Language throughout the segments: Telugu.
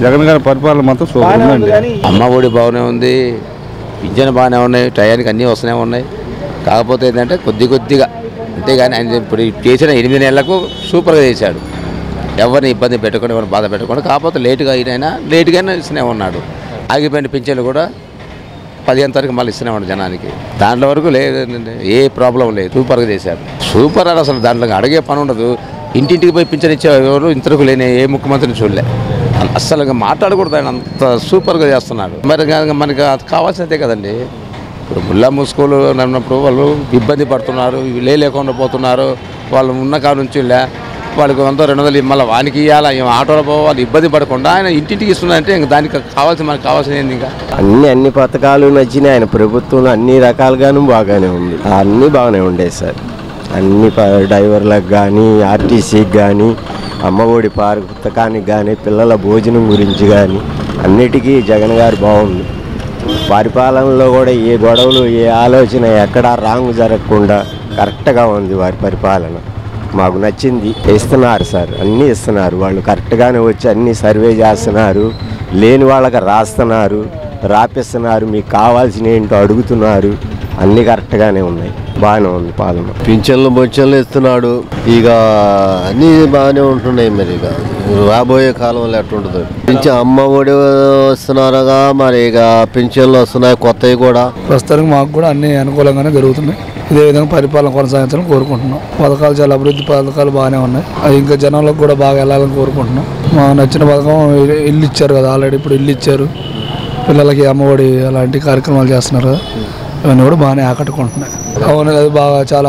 జగన్ గారి పరిపాలన మాత్రం సూపర్ ఉందండి అమ్మ ఒడి బాగానే ఉంది పింఛన్ బాగానే ఉన్నాయి టయానికి అన్నీ వస్తూనే ఉన్నాయి కాకపోతే ఏంటంటే కొద్ది కొద్దిగా అంతేగాని ఆయన ఇప్పుడు చేసిన ఎనిమిది నెలలకు సూపర్గా చేశాడు ఎవరిని ఇబ్బంది పెట్టకుండా ఎవరిని బాధ పెట్టకుండా కాకపోతే లేటుగా అయినా లేటుగా ఇస్తూనే ఉన్నాడు ఆగిపోయిన పింఛన్లు కూడా పదిహేను తారీఖు మళ్ళీ ఇస్తూనే ఉన్నాడు జనానికి దాంట్లో వరకు లేదండి ఏ ప్రాబ్లం లేదు సూపర్గా చేశారు సూపర్ అని అసలు దాంట్లో అడిగే పని ఉండదు ఇంటింటికి పోయి పింఛన్ ఇచ్చే ఎవరు ఇంతకు లేని ఏ ముఖ్యమంత్రిని చూడలే అస్సలు ఇంకా మాట్లాడకూడదు ఆయన అంత సూపర్గా చేస్తున్నాడు మరి ఇంకా మనకి అది కావాల్సిందే కదండి ఇప్పుడు ముల్లా ముస్కోలు అన్నప్పుడు వాళ్ళు ఇబ్బంది పడుతున్నారు లే లేకుండా పోతున్నారు వాళ్ళు ఉన్న కాడ నుంచి లే వాళ్ళకి వంద రెండు వందలు మళ్ళీ వానికి ఇవ్వాలి ఏం ఆటోలో పోవాలి ఇబ్బంది పడకుండా ఆయన ఇంటింటికి ఇస్తున్నారంటే ఇంకా దానికి కావాల్సిన మనకు కావాల్సింది ఏంది ఇంకా అన్ని అన్ని పథకాలు నచ్చినాయి ఆయన ప్రభుత్వంలో అన్ని రకాలుగాను బాగానే ఉంది అన్నీ బాగానే ఉండేది సార్ అన్ని ప- డ్రైవర్లకు కానీ ఆర్టీసీకి కానీ అమ్మఒడి పార్ పుస్తకానికి కానీ పిల్లల భోజనం గురించి కానీ అన్నిటికీ జగన్ గారు బాగుంది పరిపాలనలో కూడా ఏ గొడవలు ఏ ఆలోచన ఎక్కడా రాంగ్ జరగకుండా కరెక్ట్గా ఉంది వారి పరిపాలన మాకు నచ్చింది ఇస్తున్నారు సార్ అన్నీ ఇస్తున్నారు వాళ్ళు కరెక్ట్గానే వచ్చి అన్నీ సర్వే చేస్తున్నారు లేని వాళ్ళకి రాస్తున్నారు రాపిస్తున్నారు మీకు కావాల్సిన ఏంటో అడుగుతున్నారు అన్నీ కరెక్ట్గానే ఉన్నాయి బాగానే ఉంది పాలన పింఛన్లు బొచ్చన్లు ఇస్తున్నాడు ఇక అన్నీ బాగానే ఉంటున్నాయి మరి ఇక రాబోయే కాలంలో ఎట్టుంటుంది పింఛన్ అమ్మ ఒడి వస్తున్నారుగా మరి ఇక పింఛన్లు వస్తున్నాయి కొత్తవి కూడా ప్రస్తుతానికి మాకు కూడా అన్ని అనుకూలంగానే జరుగుతున్నాయి ఇదే విధంగా పరిపాలన కొనసాగించాలని కోరుకుంటున్నాం పథకాలు చాలా అభివృద్ధి పథకాలు బాగానే ఉన్నాయి అది ఇంకా జనాలకు కూడా బాగా వెళ్ళాలని కోరుకుంటున్నాం మా నచ్చిన పథకం ఇల్లు- ఇల్లు ఇచ్చారు కదా ఆల్రెడీ ఇప్పుడు ఇల్లు ఇచ్చారు పిల్లలకి అమ్మఒడి అలాంటి కార్యక్రమాలు చేస్తున్నారు కదా ఇవన్నీ కూడా బాగానే ఆకట్టుకుంటున్నాయి అవును అది బాగా చాలా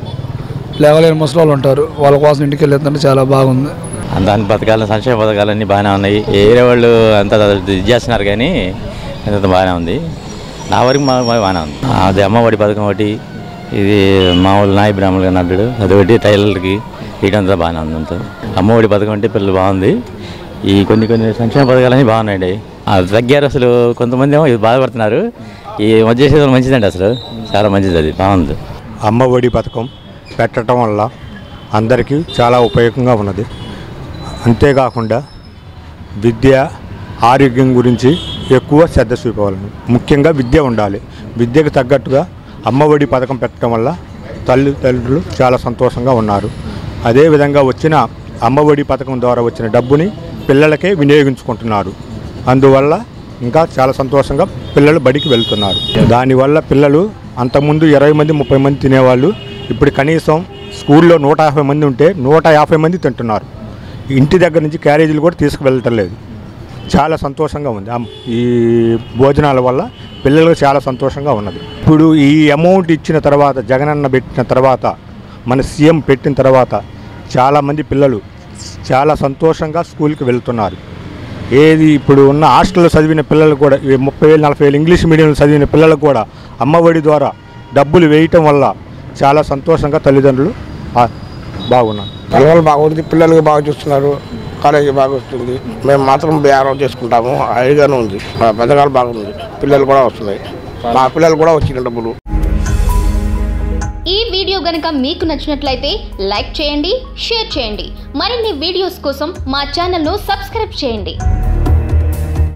లేవలేని ముసలి వాళ్ళు ఉంటారు వాళ్ళ కోసం ఇంటికి వెళ్ళేదంటే చాలా బాగుంది దాని పథకాలు సంక్షేమ పథకాలు అన్నీ బాగానే ఉన్నాయి ఏరే వాళ్ళు అంత ఇది చేస్తున్నారు కానీ అంత బాగానే ఉంది నా వరకు మా మా బాగానే ఉంది అది అమ్మఒడి పథకం ఒకటి ఇది మామూలు నాయ బ్రాహ్మణులుగా నడ్డు అది ఒకటి టైలర్కి వీటంతా బాగానే ఉంది అంతా అమ్మఒడి పథకం అంటే పిల్లలు బాగుంది ఈ కొన్ని కొన్ని సంక్షేమ పథకాలన్నీ బాగున్నాయండి అది తగ్గారు అసలు కొంతమంది ఏమో ఇది బాధపడుతున్నారు ఈ మధ్య చేసేది మంచిదండి అసలు చాలా మంచిది అది బాగుంది అమ్మ ఒడి పథకం పెట్టడం వల్ల అందరికీ చాలా ఉపయోగంగా ఉన్నది అంతేకాకుండా విద్య ఆరోగ్యం గురించి ఎక్కువ శ్రద్ధ చూపవాలని ముఖ్యంగా విద్య ఉండాలి విద్యకు తగ్గట్టుగా అమ్మ ఒడి పథకం పెట్టడం వల్ల తల్లిదండ్రులు చాలా సంతోషంగా ఉన్నారు అదేవిధంగా వచ్చిన అమ్మ ఒడి పథకం ద్వారా వచ్చిన డబ్బుని పిల్లలకే వినియోగించుకుంటున్నారు అందువల్ల ఇంకా చాలా సంతోషంగా పిల్లలు బడికి వెళ్తున్నారు దానివల్ల పిల్లలు అంతకుముందు ఇరవై మంది ముప్పై మంది తినేవాళ్ళు ఇప్పుడు కనీసం స్కూల్లో నూట యాభై మంది ఉంటే నూట యాభై మంది తింటున్నారు ఇంటి దగ్గర నుంచి క్యారేజీలు కూడా తీసుకువెళ్ళటం లేదు చాలా సంతోషంగా ఉంది అమ్- ఈ భోజనాల వల్ల పిల్లలకు చాలా సంతోషంగా ఉన్నది ఇప్పుడు ఈ అమౌంట్ ఇచ్చిన తర్వాత జగనన్న పెట్టిన తర్వాత మన సీఎం పెట్టిన తర్వాత చాలామంది పిల్లలు చాలా సంతోషంగా స్కూల్కి వెళ్తున్నారు ఏది ఇప్పుడు ఉన్న హాస్టల్లో చదివిన పిల్లలు కూడా ఈ ముప్పై వేలు నలభై వేలు ఇంగ్లీష్ మీడియంలో చదివిన పిల్లలకు కూడా అమ్మఒడి ద్వారా డబ్బులు వేయటం వల్ల చాలా సంతోషంగా తల్లిదండ్రులు ఆ, బాగున్నారు పిల్లలు బాగుంది పిల్లలకి బాగా చూస్తున్నారు కాలేజీ బాగా వస్తుంది మేము మాత్రం బేరం చేసుకుంటాము హైగానే ఉంది మా పథకాలు బాగుంది పిల్లలు కూడా వస్తున్నాయి మా పిల్లలు కూడా వచ్చిన డబ్బులు ఈ వీడియో గనుక మీకు నచ్చినట్లయితే లైక్ చేయండి షేర్ చేయండి మరిన్ని వీడియోస్ కోసం మా ఛానల్ను సబ్స్క్రైబ్ చేయండి